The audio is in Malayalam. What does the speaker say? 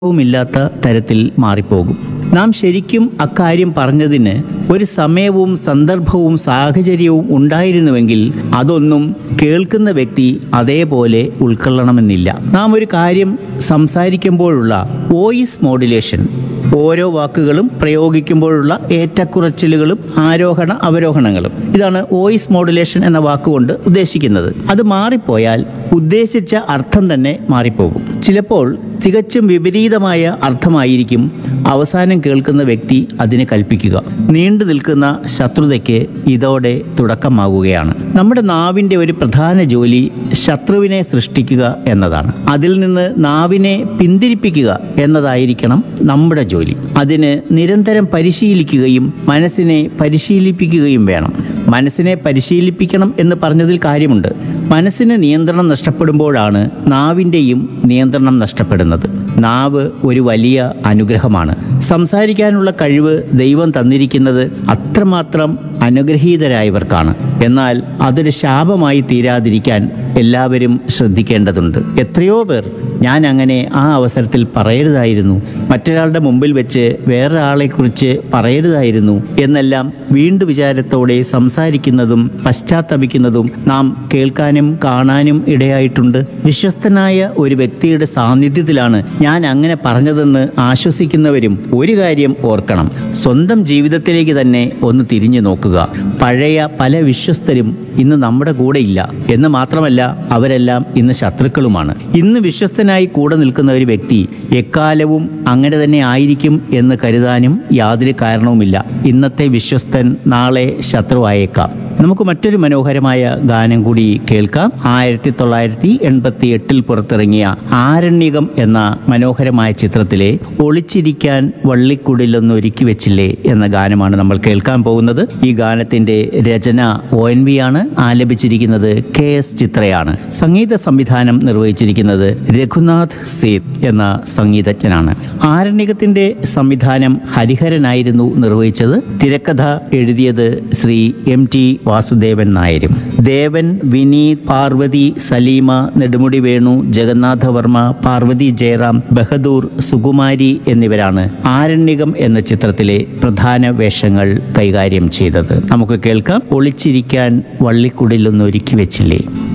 വുമില്ലാത്ത തരത്തിൽ മാറിപ്പോകും നാം ശരിക്കും അക്കാര്യം പറഞ്ഞതിന് ഒരു സമയവും സന്ദർഭവും സാഹചര്യവും ഉണ്ടായിരുന്നുവെങ്കിൽ അതൊന്നും കേൾക്കുന്ന വ്യക്തി അതേപോലെ ഉൾക്കൊള്ളണമെന്നില്ല നാം ഒരു കാര്യം സംസാരിക്കുമ്പോഴുള്ള വോയിസ് മോഡുലേഷൻ ഓരോ വാക്കുകളും പ്രയോഗിക്കുമ്പോഴുള്ള ഏറ്റക്കുറച്ചിലുകളും ആരോഹണ അവരോഹണങ്ങളും ഇതാണ് വോയിസ് മോഡുലേഷൻ എന്ന വാക്കുകൊണ്ട് ഉദ്ദേശിക്കുന്നത് അത് മാറിപ്പോയാൽ ഉദ്ദേശിച്ച അർത്ഥം തന്നെ മാറിപ്പോകും ചിലപ്പോൾ തികച്ചും വിപരീതമായ അർത്ഥമായിരിക്കും അവസാനം കേൾക്കുന്ന വ്യക്തി അതിനെ കൽപ്പിക്കുക നീണ്ടു നിൽക്കുന്ന ശത്രുതയ്ക്ക് ഇതോടെ തുടക്കമാകുകയാണ് നമ്മുടെ നാവിൻ്റെ ഒരു പ്രധാന ജോലി ശത്രുവിനെ സൃഷ്ടിക്കുക എന്നതാണ് അതിൽ നിന്ന് നാവിനെ പിന്തിരിപ്പിക്കുക എന്നതായിരിക്കണം നമ്മുടെ ജോലി അതിന് നിരന്തരം പരിശീലിക്കുകയും മനസ്സിനെ പരിശീലിപ്പിക്കുകയും വേണം മനസ്സിനെ പരിശീലിപ്പിക്കണം എന്ന് പറഞ്ഞതിൽ കാര്യമുണ്ട് മനസ്സിന് നിയന്ത്രണം നഷ്ടപ്പെടുമ്പോഴാണ് നാവിൻ്റെയും നിയന്ത്രണം നഷ്ടപ്പെടുന്നത് നാവ് ഒരു വലിയ അനുഗ്രഹമാണ് സംസാരിക്കാനുള്ള കഴിവ് ദൈവം തന്നിരിക്കുന്നത് അത്രമാത്രം അനുഗ്രഹീതരായവർക്കാണ് എന്നാൽ അതൊരു ശാപമായി തീരാതിരിക്കാൻ എല്ലാവരും ശ്രദ്ധിക്കേണ്ടതുണ്ട് എത്രയോ പേർ ഞാൻ അങ്ങനെ ആ അവസരത്തിൽ പറയരുതായിരുന്നു മറ്റൊരാളുടെ മുമ്പിൽ വെച്ച് വേറൊരാളെക്കുറിച്ച് പറയരുതായിരുന്നു എന്നെല്ലാം വീണ്ടു വിചാരത്തോടെ സംസാരിക്കുന്നതും പശ്ചാത്തപിക്കുന്നതും നാം കേൾക്കാനും കാണാനും ഇടയായിട്ടുണ്ട് വിശ്വസ്തനായ ഒരു വ്യക്തിയുടെ സാന്നിധ്യത്തിലാണ് ഞാൻ അങ്ങനെ പറഞ്ഞതെന്ന് ആശ്വസിക്കുന്നവരും ഒരു കാര്യം ഓർക്കണം സ്വന്തം ജീവിതത്തിലേക്ക് തന്നെ ഒന്ന് തിരിഞ്ഞു നോക്കുക പഴയ പല വിശ്വസ്തരും ഇന്ന് നമ്മുടെ കൂടെ ഇല്ല എന്ന് മാത്രമല്ല അവരെല്ലാം ഇന്ന് ശത്രുക്കളുമാണ് ഇന്ന് വിശ്വസ്തനായി കൂടെ നിൽക്കുന്ന ഒരു വ്യക്തി എക്കാലവും അങ്ങനെ തന്നെ ആയിരിക്കും എന്ന് കരുതാനും യാതൊരു കാരണവുമില്ല ഇന്നത്തെ വിശ്വസ്തൻ നാളെ ശത്രുവായേക്കാം നമുക്ക് മറ്റൊരു മനോഹരമായ ഗാനം കൂടി കേൾക്കാം ആയിരത്തി തൊള്ളായിരത്തി എൺപത്തി എട്ടിൽ പുറത്തിറങ്ങിയ ആരണ്യകം എന്ന മനോഹരമായ ചിത്രത്തിലെ ഒളിച്ചിരിക്കാൻ വള്ളിക്കുടിലൊന്ന് ഒരുക്കി വെച്ചില്ലേ എന്ന ഗാനമാണ് നമ്മൾ കേൾക്കാൻ പോകുന്നത് ഈ ഗാനത്തിന്റെ രചന ഒ എൻ വി ആണ് ആലപിച്ചിരിക്കുന്നത് കെ എസ് ചിത്രയാണ് സംഗീത സംവിധാനം നിർവഹിച്ചിരിക്കുന്നത് രഘുനാഥ് സേത് എന്ന സംഗീതജ്ഞനാണ് ആരണ്യകത്തിന്റെ സംവിധാനം ഹരിഹരനായിരുന്നു നിർവഹിച്ചത് തിരക്കഥ എഴുതിയത് ശ്രീ എം ടി വാസുദേവൻ നായരും ദേവൻ വിനീത് പാർവതി സലീമ നെടുമുടി വേണു ജഗന്നാഥ വർമ്മ പാർവതി ജയറാം ബഹദൂർ സുകുമാരി എന്നിവരാണ് ആരണ്യകം എന്ന ചിത്രത്തിലെ പ്രധാന വേഷങ്ങൾ കൈകാര്യം ചെയ്തത് നമുക്ക് കേൾക്കാം ഒളിച്ചിരിക്കാൻ വള്ളിക്കുടിലൊന്ന് ഒരുക്കി വെച്ചില്ലേ